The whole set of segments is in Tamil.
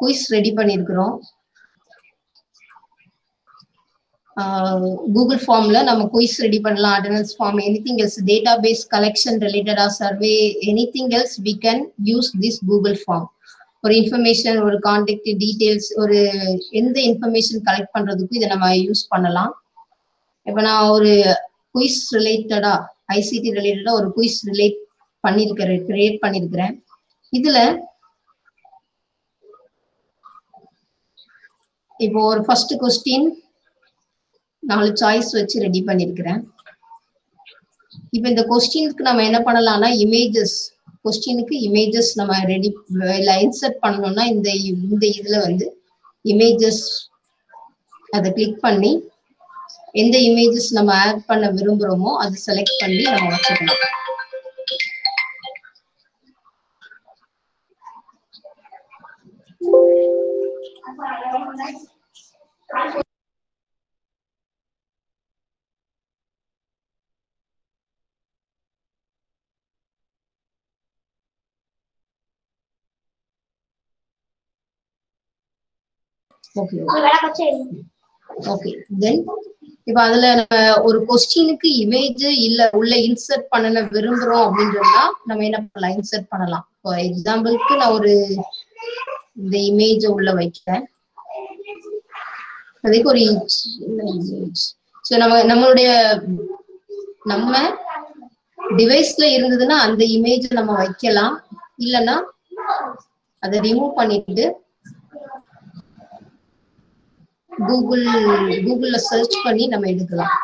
குயிஸ் ரெடி பண்ணியிருக்கிறோம் கூகுள் ஃபார்ம்ல நம்ம குயிஸ் ரெடி பண்ணலாம் attendance form anything else database collection ரிலேட்டடா survey anything else we can use this Google form ஒரு இன்ஃபர்மேஷன் ஒரு கான்டாக்ட் டீடைல்ஸ் ஒரு எந்த இன்ஃபர்மேஷன் கலெக்ட் பண்றதுக்கும் இதை நம்ம யூஸ் பண்ணலாம் இப்போ நான் ஒரு குயிஸ் ரிலேட்டடா ஐசிடி ரிலேட்டடா ஒரு குயிஸ் ரிலேட் பண்ணிருக்கிறேன் கிரியேட் பண்ணிருக்கிறேன் இதுல இப்போ ஒரு ஃபர்ஸ்ட் கொஸ்டின் நாலு சாய்ஸ் வச்சு ரெடி பண்ணிருக்கிறேன் இப்போ இந்த கொஸ்டினுக்கு நம்ம என்ன பண்ணலாம்னா இமேஜஸ் கொஸ்டினுக்கு இமேஜஸ் நம்ம ரெடி இல்லை இன்சர்ட் பண்ணணும்னா இந்த இந்த இதுல வந்து இமேஜஸ் அதை கிளிக் பண்ணி எந்த இமேஜஸ் நம்ம ஆட் பண்ண விரும்புறோமோ அதை செலக்ட் பண்ணி நம்ம வச்சுக்கலாம் ஓகே ஓகே தென் இப்ப அதுல நம்ம ஒரு கொஸ்டினுக்கு இமேஜ் இல்ல உள்ள இன்சர்ட் பண்ண விரும்புறோம் அப்படின்றதுனா நம்ம என்ன பண்ணலாம் இன்சர்ட் பண்ணலாம் ஃபார் எக்ஸாம்பிளுக்கு நான் ஒரு இந்த இமேஜ் உள்ள வைக்கிறேன் அதுக்கு ஒரு இமேஜ் ஸோ நம்ம நம்மளுடைய நம்ம டிவைஸ்ல இருந்ததுன்னா அந்த இமேஜ் நம்ம வைக்கலாம் இல்லைன்னா அதை ரிமூவ் பண்ணிட்டு கூகுள் கூகுள்ல சர்ச் பண்ணி நம்ம எடுக்கலாம்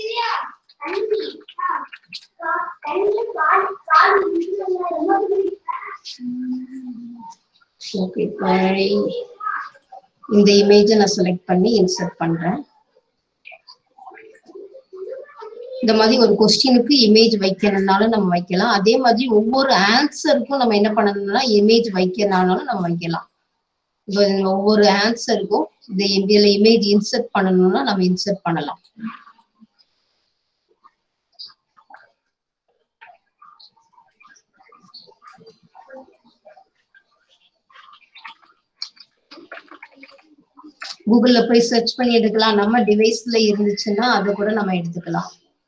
ஓகே இந்த இமேஜை நான் செலக்ட் பண்ணி இன்சர்ட் பண்றேன் இந்த மாதிரி ஒரு கொஸ்டினுக்கு இமேஜ் வைக்கணும்னாலும் நம்ம வைக்கலாம் அதே மாதிரி ஒவ்வொரு ஆன்சருக்கும் நம்ம என்ன பண்ணணும்னா இமேஜ் வைக்கணும்னாலும் நம்ம வைக்கலாம் இப்போ ஒவ்வொரு ஆன்சருக்கும் இந்த இதுல இமேஜ் இன்சர்ட் பண்ணணும்னா நம்ம இன்சர்ட் பண்ணலாம் கூகுள்ல போய் சர்ச் பண்ணி எடுக்கலாம் நம்ம டிவைஸ்ல இருந்துச்சுன்னா அதை கூட நம்ம எடுத்துக்கலாம்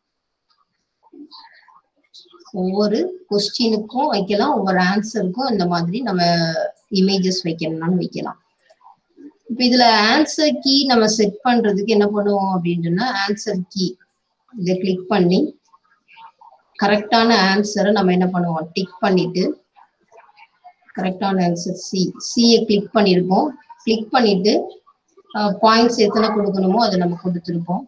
ஒவ்வொரு கொஸ்டினுக்கும் வைக்கலாம் ஒவ்வொரு ஆன்சருக்கும் இந்த மாதிரி நம்ம இமேஜஸ் வைக்கணும்னாலும் வைக்கலாம் இப்ப இதுல ஆன்சர் கீ நம்ம செட் பண்றதுக்கு என்ன பண்ணுவோம் அப்படின்னா ஆன்சர் கீ இதை கிளிக் பண்ணி கரெக்டான ஆன்சரை நம்ம என்ன பண்ணுவோம் டிக் பண்ணிட்டு கரெக்டான ஆன்சர் சி சியை கிளிக் பண்ணியிருப்போம் கிளிக் பண்ணிட்டு பாயிண்ட்ஸ் எத்தனை கொடுக்கணுமோ அதை நம்ம கொடுத்துருப்போம்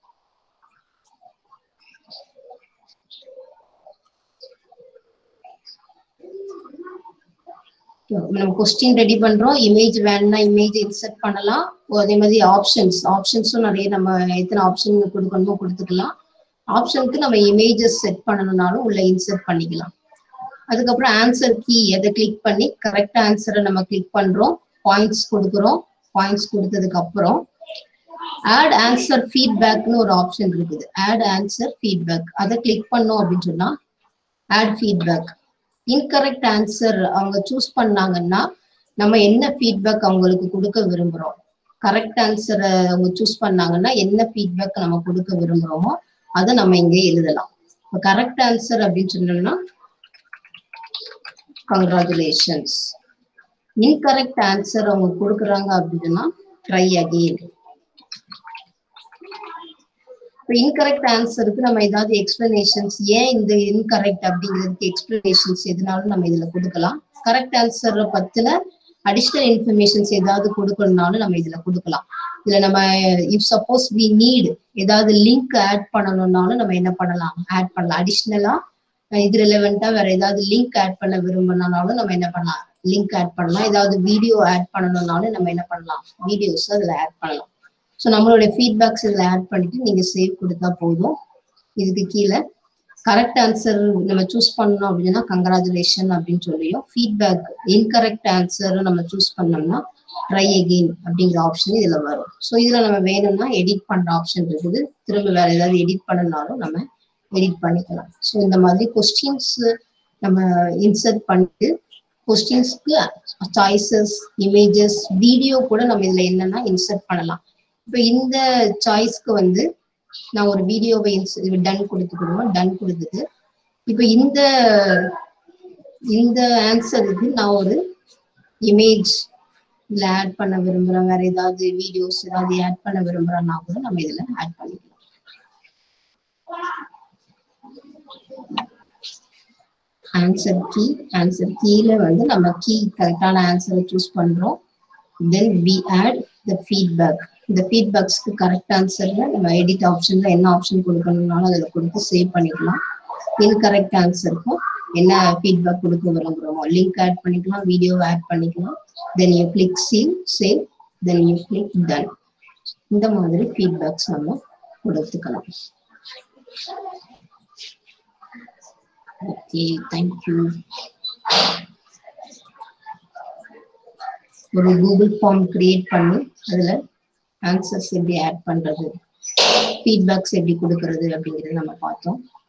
நம்ம கொஸ்டின் ரெடி பண்றோம் இமேஜ் வேணும்னா இமேஜ் இன்சர்ட் பண்ணலாம் அதே மாதிரி ஆப்ஷன்ஸ் ஆப்ஷன்ஸும் நிறைய நம்ம எத்தனை ஆப்ஷன் கொடுக்கணுமோ கொடுத்துக்கலாம் ஆப்ஷனுக்கு நம்ம இமேஜஸ் செட் பண்ணணும்னாலும் உள்ள இன்சர்ட் பண்ணிக்கலாம் அதுக்கப்புறம் ஆன்சர் கீ எதை கிளிக் பண்ணி கரெக்ட் ஆன்சரை நம்ம கிளிக் பண்றோம் பாயிண்ட்ஸ் கொடுக்குறோம் பாயிண்ட்ஸ் கொடுத்ததுக்கு அப்புறம் ஆட் ஆன்சர் ஃபீட்பேக்னு ஒரு ஆப்ஷன் இருக்குது ஆட் ஆன்சர் ஃபீட்பேக் அதை கிளிக் பண்ணோம் அப்படின்னு சொன்னா ஆட் ஃபீட்பேக் இன்கரெக்ட் ஆன்சர் அவங்க சூஸ் பண்ணாங்கன்னா நம்ம என்ன ஃபீட்பேக் அவங்களுக்கு கொடுக்க விரும்புறோம் கரெக்ட் ஆன்சரை அவங்க சூஸ் பண்ணாங்கன்னா என்ன ஃபீட்பேக் நம்ம கொடுக்க விரும்புறோமோ அதை நம்ம இங்கே எழுதலாம் இப்போ கரெக்ட் ஆன்சர் அப்படின்னு சொன்னோம்னா கங்க்ராச்சுலேஷன்ஸ் இன்கரெக்ட் ஆன்சர் அவங்க கொடுக்குறாங்க அப்படின்னா ட்ரை அகெயின் இப்போ இன்கரெக்ட் ஆன்சருக்கு நம்ம ஏதாவது எக்ஸ்பிளனேஷன்ஸ் ஏன் இந்த இன்கரெக்ட் அப்படிங்கிறதுக்கு எக்ஸ்பிளனேஷன்ஸ் எதுனாலும் நம்ம இதுல கொடுக்கலாம் கரெக்ட் ஆன்சரை பத்தின அடிஷ்னல் இன்ஃபர்மேஷன்ஸ் ஏதாவது கொடுக்கணும்னாலும் நம்ம இதுல கொடுக்கலாம் இதுல நம்ம இஃப் சப்போஸ் வி நீட் ஏதாவது லிங்க் ஆட் பண்ணணும்னாலும் நம்ம என்ன பண்ணலாம் ஆட் பண்ணலாம் அடிஷ்னலா இது ரிலவெண்டா வேற ஏதாவது லிங்க் ஆட் பண்ண விரும்பினாலும் நம்ம என்ன பண்ணலாம் லிங்க் ஆட் பண்ணலாம் ஏதாவது வீடியோ ஆட் பண்ணணும்னாலும் நம்ம என்ன பண்ணலாம் வீடியோஸ் அதுல ஆட் பண்ணலாம் ஸோ நம்மளுடைய ஃபீட்பேக்ஸ் இதில் ஆட் பண்ணிட்டு நீங்க சேவ் கொடுத்தா போதும் இதுக்கு கீழே கரெக்ட் ஆன்சர் நம்ம சூஸ் பண்ணோம் அப்படின்னா கங்க்ராச்சுலேஷன் அப்படின்னு சொல்லியும் ஃபீட்பேக் இன்கரெக்ட் ஆன்சர் நம்ம சூஸ் பண்ணோம்னா ட்ரை அகெயின் அப்படிங்கிற ஆப்ஷன் இதுல வரும் ஸோ இதுல நம்ம வேணும்னா எடிட் பண்ற ஆப்ஷன் இருக்குது திரும்ப வேற ஏதாவது எடிட் பண்ணனாலும் நம்ம எடிட் பண்ணிக்கலாம் ஸோ இந்த மாதிரி கொஸ்டின்ஸ் நம்ம இன்சர்ட் பண்ணிட்டு கொஸ்டின்ஸ்க்கு சாய்ஸஸ் இமேஜஸ் வீடியோ கூட நம்ம இதுல என்னன்னா இன்சர்ட் பண்ணலாம் இப்போ இந்த சாய்ஸ்க்கு வந்து நான் ஒரு வீடியோவை டன் கொடுத்துக்கிடுவோம் டன் கொடுத்துட்டு இப்போ இந்த இந்த ஆன்சருக்கு நான் ஒரு இமேஜ் இதுல ஆட் பண்ண விரும்புறேன் வேற ஏதாவது வீடியோஸ் ஏதாவது ஆட் பண்ண விரும்புறேன்னா கூட நம்ம இதுல ஆட் பண்ணிக்கலாம் ஆன்சர் கீ ஆன்சர் கீல வந்து நம்ம கீ கரெக்டான ஆன்சரை சூஸ் பண்றோம் then we add the feedback இந்த ஃபீட்பேக்ஸ்க்கு கரெக்ட் ஆன்சர்ல நம்ம எடிட் ஆப்ஷன்ல என்ன ஆப்ஷன் கொடுக்கணும்னாலும் அதில் கொடுத்து சேவ் பண்ணிக்கலாம் இன்கரெக்ட் ஆன்சருக்கும் என்ன ஃபீட்பேக் கொடுக்க விரும்புகிறோமோ லிங்க் ஆட் பண்ணிக்கலாம் வீடியோ ஆட் பண்ணிக்கலாம் தென் யூ கிளிக் சீவ் save then you click done இந்த மாதிரி ஃபீட்பேக்ஸ் நம்ம கொடுத்துக்கலாம் ஓகே தேங்க்யூ ஒரு கூகுள் ஃபார்ம் கிரியேட் பண்ணி அதுல ஆன்சர்ஸ் எப்படி ஆட் பண்றது ஃபீட்பேக்ஸ் எப்படி கொடுக்கறது அப்படிங்கறத நம்ம பார்த்தோம்